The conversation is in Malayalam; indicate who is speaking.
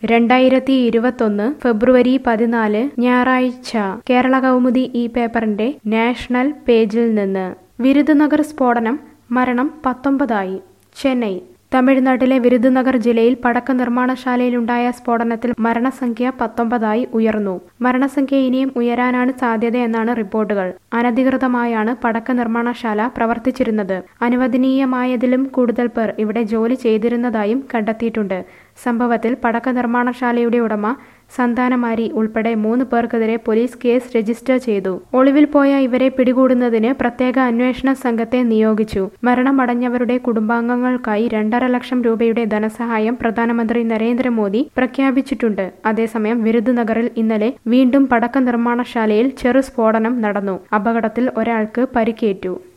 Speaker 1: രണ്ടായിരത്തി ഇരുപത്തൊന്ന് ഫെബ്രുവരി പതിനാല് ഞായറാഴ്ച കേരള കൗമുദി ഈ പേപ്പറിന്റെ നാഷണൽ പേജിൽ നിന്ന് വിരുദുനഗർ സ്ഫോടനം മരണം പത്തൊമ്പതായി ചെന്നൈ തമിഴ്നാട്ടിലെ വിരുദുനഗർ ജില്ലയിൽ പടക്ക നിർമ്മാണശാലയിലുണ്ടായ സ്ഫോടനത്തിൽ മരണസംഖ്യ പത്തൊമ്പതായി ഉയർന്നു മരണസംഖ്യ ഇനിയും ഉയരാനാണ് സാധ്യതയെന്നാണ് റിപ്പോർട്ടുകൾ അനധികൃതമായാണ് പടക്ക നിർമ്മാണശാല പ്രവർത്തിച്ചിരുന്നത് അനുവദനീയമായതിലും കൂടുതൽ പേർ ഇവിടെ ജോലി ചെയ്തിരുന്നതായും കണ്ടെത്തിയിട്ടുണ്ട് സംഭവത്തിൽ പടക്ക നിർമ്മാണശാലയുടെ ഉടമ സന്താനമാരി ഉൾപ്പെടെ മൂന്ന് പേർക്കെതിരെ പോലീസ് കേസ് രജിസ്റ്റർ ചെയ്തു ഒളിവിൽ പോയ ഇവരെ പിടികൂടുന്നതിന് പ്രത്യേക അന്വേഷണ സംഘത്തെ നിയോഗിച്ചു മരണമടഞ്ഞവരുടെ കുടുംബാംഗങ്ങൾക്കായി രണ്ടര ലക്ഷം രൂപയുടെ ധനസഹായം പ്രധാനമന്ത്രി നരേന്ദ്രമോദി പ്രഖ്യാപിച്ചിട്ടുണ്ട് അതേസമയം വിരുദുനഗറിൽ ഇന്നലെ വീണ്ടും പടക്ക നിർമ്മാണശാലയിൽ ചെറു സ്ഫോടനം നടന്നു അപകടത്തിൽ ഒരാൾക്ക് പരിക്കേറ്റു